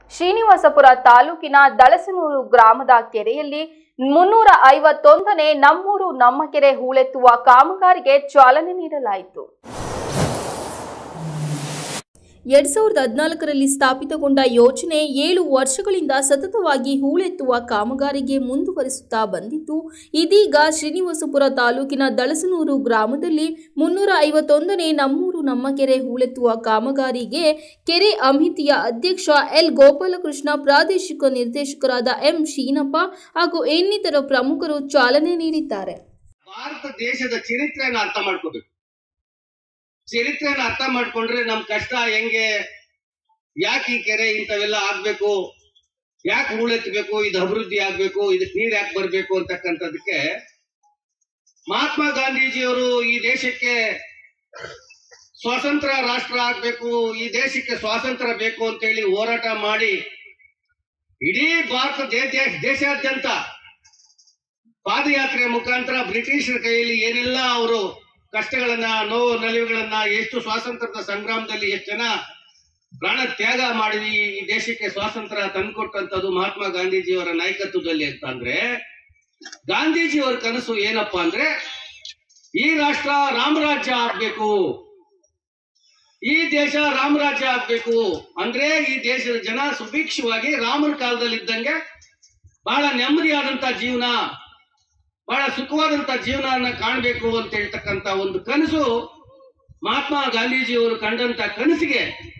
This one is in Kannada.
ಶ್ರೀನಿವಾಸಪುರ ತಾಲೂಕಿನ ದಳಸನೂರು ಗ್ರಾಮದ ಕೆರೆಯಲ್ಲಿ ಮುನ್ನೂರ ಐವತ್ತೊಂದನೇ ನಮ್ಮೂರು ನಮ್ಮ ಕೆರೆ ಹೂಳೆತ್ತುವ ಕಾಮಗಾರಿಗೆ ಚಾಲನೆ ನೀಡಲಾಯಿತು ಎರಡ್ ಸಾವಿರದ ಹದಿನಾಲ್ಕರಲ್ಲಿ ಸ್ಥಾಪಿತಗೊಂಡ ಯೋಜನೆ ಏಳು ವರ್ಷಗಳಿಂದ ಸತತವಾಗಿ ಹೂಳೆತ್ತುವ ಕಾಮಗಾರಿಗೆ ಮುಂದುವರಿಸುತ್ತಾ ಬಂದಿದ್ದು ಇದೀಗ ಶ್ರೀನಿವಾಸಪುರ ತಾಲೂಕಿನ ದಳಸನೂರು ಗ್ರಾಮದಲ್ಲಿ ಮುನ್ನೂರ ಐವತ್ತೊಂದನೇ ನಮ್ಮೂರು ನಮ್ಮ ಕೆರೆ ಹೂಳೆತ್ತುವ ಕಾಮಗಾರಿಗೆ ಕೆರೆ ಅಮಿತಿಯ ಅಧ್ಯಕ್ಷ ಎಲ್ ಗೋಪಾಲಕೃಷ್ಣ ಪ್ರಾದೇಶಿಕ ನಿರ್ದೇಶಕರಾದ ಎಂ ಶೀನಪ್ಪ ಹಾಗೂ ಇನ್ನಿತರ ಪ್ರಮುಖರು ಚಾಲನೆ ನೀಡಿದ್ದಾರೆ ಭಾರತ ದೇಶದ ಚರಿತ್ರೆಯನ್ನ ಅರ್ಥ ಮಾಡ್ಕೋಬೇಕು ಚರಿತ್ರೆಯನ್ನ ಅರ್ಥ ಮಾಡ್ಕೊಂಡ್ರೆ ನಮ್ ಕಷ್ಟ ಹೆಂಗೆ ಯಾಕೆ ಈ ಕೆರೆ ಇಂಥವೆಲ್ಲ ಆಗ್ಬೇಕು ಯಾಕೆ ಹೂಳೆತ್ತಬೇಕು ಇದು ಅಭಿವೃದ್ಧಿ ಆಗ್ಬೇಕು ಇದಕ್ಕೆ ನೀರ್ ಯಾಕೆ ಬರ್ಬೇಕು ಅಂತಕ್ಕಂಥದಕ್ಕೆ ಮಹಾತ್ಮ ಗಾಂಧೀಜಿಯವರು ಈ ದೇಶಕ್ಕೆ ಸ್ವಾತಂತ್ರ್ಯ ರಾಷ್ಟ್ರ ಆಗ್ಬೇಕು ಈ ದೇಶಕ್ಕೆ ಸ್ವಾತಂತ್ರ್ಯ ಬೇಕು ಅಂತೇಳಿ ಹೋರಾಟ ಮಾಡಿ ಇಡೀ ಭಾರತ ದೇ- ದೇಶಾದ್ಯಂತ ಪಾದಯಾತ್ರೆಯ ಮುಖಾಂತರ ಬ್ರಿಟಿಷರ ಕೈಯಲ್ಲಿ ಏನೆಲ್ಲ ಅವರು ಕಷ್ಟಗಳನ್ನ ನೋವು ನಲಿವುಗಳನ್ನ ಎಷ್ಟು ಸ್ವಾತಂತ್ರ್ಯದ ಸಂಗ್ರಾಮದಲ್ಲಿ ಎಷ್ಟು ಜನ ಪ್ರಾಣ ತ್ಯಾಗ ಮಾಡಿ ಈ ದೇಶಕ್ಕೆ ಸ್ವಾತಂತ್ರ್ಯ ತಂದುಕೊಟ್ಟಂತದ್ದು ಮಹಾತ್ಮ ಗಾಂಧೀಜಿಯವರ ನಾಯಕತ್ವದಲ್ಲಿ ಅಂತ ಅಂದ್ರೆ ಗಾಂಧೀಜಿಯವರ ಕನಸು ಏನಪ್ಪಾ ಅಂದ್ರೆ ಈ ರಾಷ್ಟ್ರ ರಾಮರಾಜ್ಯ ಆಗ್ಬೇಕು ಈ ದೇಶ ರಾಮರಾಜ್ಯ ಆಗ್ಬೇಕು ಅಂದ್ರೆ ಈ ದೇಶದ ಜನ ಸುಭಿಕ್ಷವಾಗಿ ರಾಮನ ಕಾಲದಲ್ಲಿ ಇದ್ದಂಗೆ ಬಹಳ ನೆಮ್ಮದಿಯಾದಂತ ಜೀವನ ಬಹಳ ಸುಖವಾದಂತ ಜೀವನವನ್ನ ಕಾಣಬೇಕು ಅಂತ ಹೇಳ್ತಕ್ಕಂತ ಒಂದು ಕನಸು ಮಹಾತ್ಮ ಗಾಂಧೀಜಿಯವರು ಕಂಡಂತ ಕನಸಿಗೆ